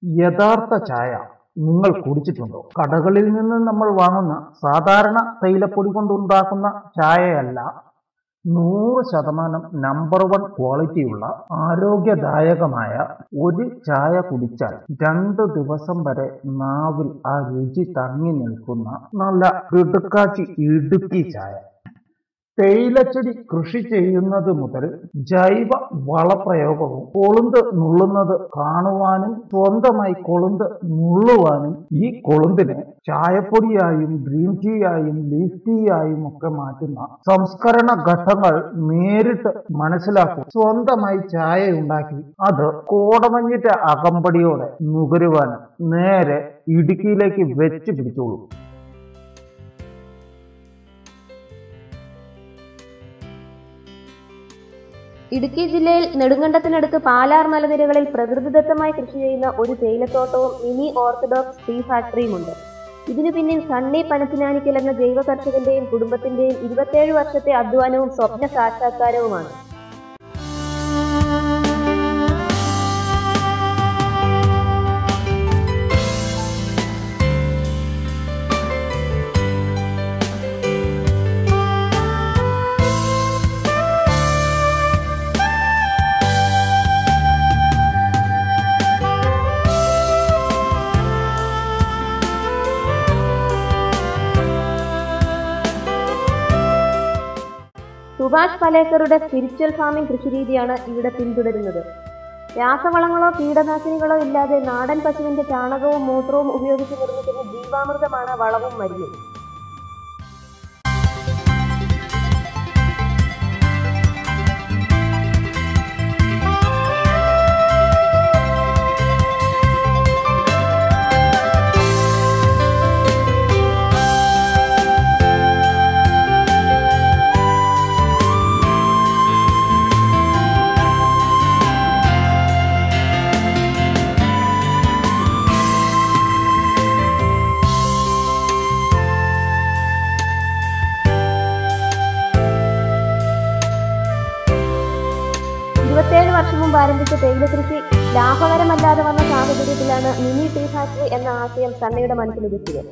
യഥാർത്ഥ ചായ നിങ്ങൾ കുടിച്ചിട്ടുണ്ടോ കടകളിൽ നിന്ന് നമ്മൾ വാങ്ങുന്ന സാധാരണ തൈലപ്പൊടി കൊണ്ടുണ്ടാക്കുന്ന ചായയല്ല നൂറ് ശതമാനം നമ്പർ വൺ ക്വാളിറ്റിയുള്ള ആരോഗ്യദായകമായ ഒരു ചായ കുടിച്ചാൽ രണ്ട് ദിവസം വരെ നാവിൽ ആ രുചി തങ്ങി നിൽക്കുന്ന നല്ല ഇടുക്കാച്ചി ഇടുക്കി ചായ തേയിലച്ചെടി കൃഷി ചെയ്യുന്നത് മുതൽ ജൈവ വളപ്രയോഗവും കൊളുന്ത് നുള്ളുന്നത് കാണുവാനും സ്വന്തമായി കൊളുന്ത് നുള്ളുവാനും ഈ കൊളുന്തിനെ ചായപ്പൊടിയായും ഗ്രീൻ ടീയായും ലീഫ് ടീയായും ഒക്കെ മാറ്റുന്ന സംസ്കരണ ഘട്ടങ്ങൾ നേരിട്ട് മനസ്സിലാക്കും സ്വന്തമായി ചായ ഉണ്ടാക്കി അത് കോടമഞ്ഞിന്റെ അകമ്പടിയോടെ നുകരുവാനും നേരെ ഇടുക്കിയിലേക്ക് വെച്ച് പിടിച്ചോളൂ ഇടുക്കി ജില്ലയിൽ നെടുങ്കണ്ടത്തിനടുത്ത് പാലാർ മലനിരകളിൽ പ്രകൃതിദത്തമായി കൃഷി ചെയ്യുന്ന ഒരു തേയിലത്തോട്ടവും മിനി ഓർത്തഡോക്സ് ടീ ഫാക്ടറിയുമുണ്ട് ഇതിനു പിന്നിൽ സണ്ണി പനത്തിനാനിക്കൽ എന്ന ജൈവ കർഷകന്റെയും കുടുംബത്തിന്റെയും ഇരുപത്തേഴ് വർഷത്തെ അധ്വാനവും സ്വപ്ന സാക്ഷാത്കാരവുമാണ് സുഭാഷ് പലേക്കറുടെ സ്പിരിച്വൽ ഫാമിംഗ് കൃഷിരീതിയാണ് ഇവിടെ പിന്തുടരുന്നത് രാസവളങ്ങളോ കീടനാശിനികളോ ഇല്ലാതെ നാടൻ പശുവിന്റെ ചാണകവും മൂത്രവും ഉപയോഗിച്ച് നിർമ്മിക്കുന്ന ജീവാമൃതമാണ് വളവും മരുന്നും ഇരുപത്തേഴ് വർഷം മുമ്പ് ആരംഭിച്ച തേയില കൃഷി ലാഭകരമല്ലാതെ വന്ന സാഹചര്യത്തിലാണ് മിനി ടീ ഫാക്ടറി എന്ന ആശയം സണ്ണയുടെ മനസ്സിലുദിച്ചത്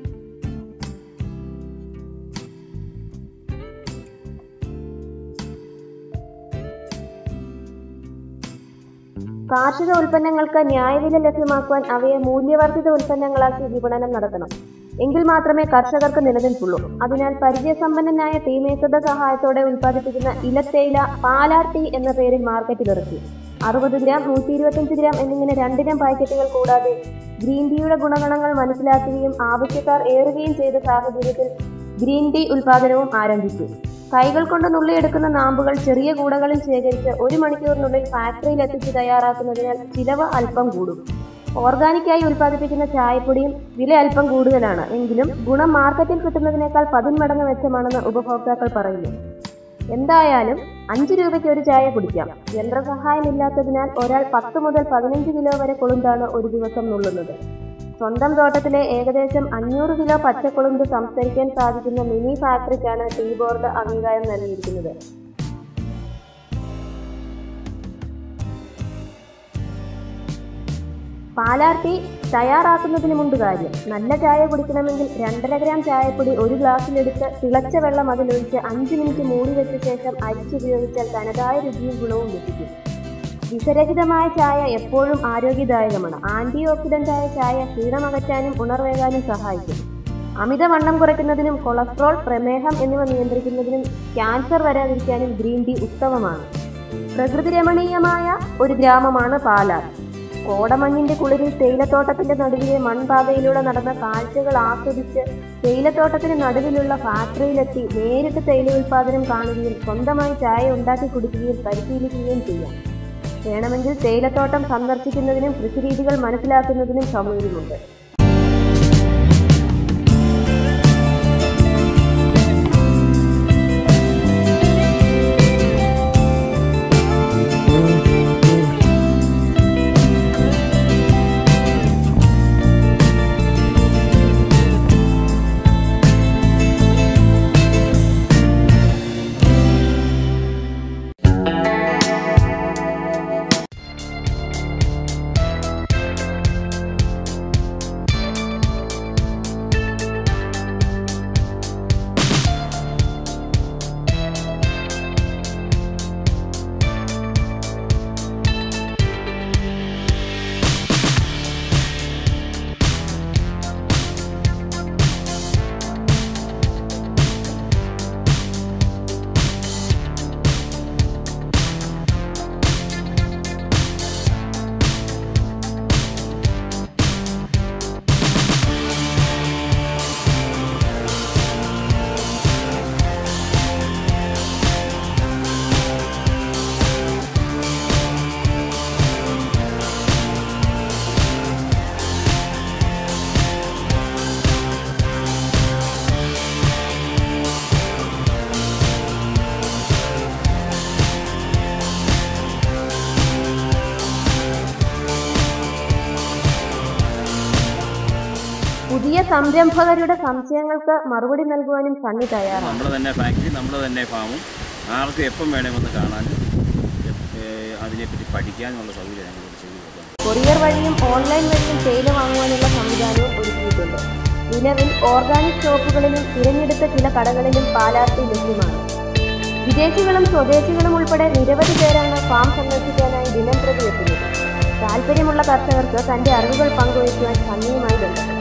കാർഷിക ഉൽപ്പന്നങ്ങൾക്ക് ന്യായവില ലഭ്യമാക്കുവാൻ അവയെ മൂല്യവർദ്ധിത ഉൽപ്പന്നങ്ങളാക്കി വിപണനം നടത്തണം എങ്കിൽ മാത്രമേ കർഷകർക്ക് നിലനിൽപ്പുള്ളൂ അതിനാൽ പരിചയസമ്പന്നനായ ടീ മേക്കറുടെ സഹായത്തോടെ ഉൽപ്പാദിപ്പിക്കുന്ന ഇലത്തേയില പാലാർ ടീ എന്ന പേരിൽ മാർക്കറ്റിലിറക്കി അറുപത് ഗ്രാം നൂറ്റി ഇരുപത്തഞ്ച് ഗ്രാം എന്നിങ്ങനെ രണ്ടിനം പാക്കറ്റുകൾ കൂടാതെ ഗ്രീൻ ടീയുടെ ഗുണഗണങ്ങൾ മനസ്സിലാക്കുകയും ആവശ്യക്കാർ ഏറുകയും ചെയ്ത സാഹചര്യത്തിൽ ഗ്രീൻ ടീ ഉൽപാദനവും ആരംഭിച്ചു കൈകൾ കൊണ്ട് നുള്ളിയെടുക്കുന്ന നാമ്പുകൾ ചെറിയ കൂടകളിൽ ശേഖരിച്ച് ഒരു മണിക്കൂറിനുള്ളിൽ ഫാക്ടറിയിൽ എത്തിച്ച് തയ്യാറാക്കുന്നതിനാൽ ചിലവ് അല്പം കൂടും ഓർഗാനിക്കായി ഉൽപ്പാദിപ്പിക്കുന്ന ചായപ്പൊടിയും വില അല്പം കൂടുതലാണ് എങ്കിലും ഗുണം മാർക്കറ്റിൽ കിട്ടുന്നതിനേക്കാൾ പതിന്മടങ്ങ് മെച്ചമാണെന്ന് ഉപഭോക്താക്കൾ പറയുന്നു എന്തായാലും അഞ്ച് രൂപയ്ക്ക് ഒരു ചായ കുടിക്കാം യന്ത്രസഹായം ഇല്ലാത്തതിനാൽ ഒരാൾ പത്ത് മുതൽ പതിനഞ്ച് കിലോ വരെ കൊളുന്താണ് ഒരു ദിവസം നുള്ളുന്നത് സ്വന്തം തോട്ടത്തിലെ ഏകദേശം അഞ്ഞൂറ് കിലോ പച്ചക്കൊളുന്ത് സംസ്കരിക്കാൻ സാധിക്കുന്ന മിനി ഫാക്ടറിക്കാണ് ടീ ബോർഡ് അംഗീകാരം നൽകിയിരിക്കുന്നത് പാലാർ ടീ തയ്യാറാക്കുന്നതിന് മുമ്പ് കാര്യം നല്ല ചായ കുടിക്കണമെങ്കിൽ രണ്ടര ഗ്രാം ചായപ്പൊടി ഒരു ഗ്ലാസ്സിലെടുത്ത് തിളച്ച വെള്ളം അതിലൊഴിച്ച് അഞ്ച് മിനിറ്റ് മൂടി വെച്ച ശേഷം അരിച്ചുപയോഗിച്ചാൽ തനതായ രുചിയും ഗുണവും ലഭിക്കും വിഷരഹിതമായ ചായ എപ്പോഴും ആരോഗ്യദായകമാണ് ആന്റി ഓക്സിഡന്റായ ചായ ക്ഷീണമകറ്റാനും ഉണർവേകാനും സഹായിക്കും അമിതവണ്ണം കുറയ്ക്കുന്നതിനും കൊളസ്ട്രോൾ പ്രമേഹം എന്നിവ നിയന്ത്രിക്കുന്നതിനും ക്യാൻസർ വരാതിരിക്കാനും ഗ്രീൻ ടീ ഉത്തമമാണ് പ്രകൃതി രമണീയമായ ഒരു ഗ്രാമമാണ് പാലാർ കോടമഞ്ഞിന്റെ കുളിരിൽ തേയിലത്തോട്ടത്തിന്റെ നടുവിലെ മൺപാതയിലൂടെ നടന്ന കാഴ്ചകൾ ആസ്വദിച്ച് തേയിലത്തോട്ടത്തിന് നടുവിലുള്ള ഫാക്ടറിയിലെത്തി നേരിട്ട് തേയില ഉൽപാദനം കാണുകയും സ്വന്തമായി ചായ ഉണ്ടാക്കി കുടിക്കുകയും പരിശീലിക്കുകയും ചെയ്യാം വേണമെങ്കിൽ തേയിലത്തോട്ടം സന്ദർശിക്കുന്നതിനും കൃഷിരീതികൾ മനസ്സിലാക്കുന്നതിനും സൗകര്യമുണ്ട് പുതിയ സംരംഭകരുടെ സംശയങ്ങൾക്ക് മറുപടി നൽകുവാനും സണ്ണി തയ്യാറാണ് നമ്മുടെ തന്നെ ഫാക്ടറി നമ്മുടെ തന്നെ ഫാമും ആർക്കും എപ്പം വേണേ വന്ന് കാണാനും ഏഹ് അതിനെപ്പറ്റി പഠിക്കാനുമുള്ള സൗകര്യം ഞങ്ങൾ ഇവിടെ ചെയ്തു കൊടുക്കാം കൊറിയർ വഴിയും ഓൺലൈൻ വഴിയും തേയില വാങ്ങുവാനുള്ള സംവിധാനവും ഒരുക്കിയിട്ടുണ്ട് നിലവിൽ ഓർഗാനിക് ഷോപ്പുകളിലും തിരഞ്ഞെടുത്ത ചില കടകളിലും പാലാർത്തി ലഭ്യമാണ് വിദേശികളും സ്വദേശികളും ഉൾപ്പെടെ നിരവധി പേരാണ് ഫാം സന്ദർശിക്കാനായി ദിനം പ്രതി എത്തുന്നത് താല്പര്യമുള്ള കർഷകർക്ക് തന്റെ അറിവുകൾ പങ്കുവയ്ക്കുവാൻ സന്നിയുമായി ബന്ധപ്പെടും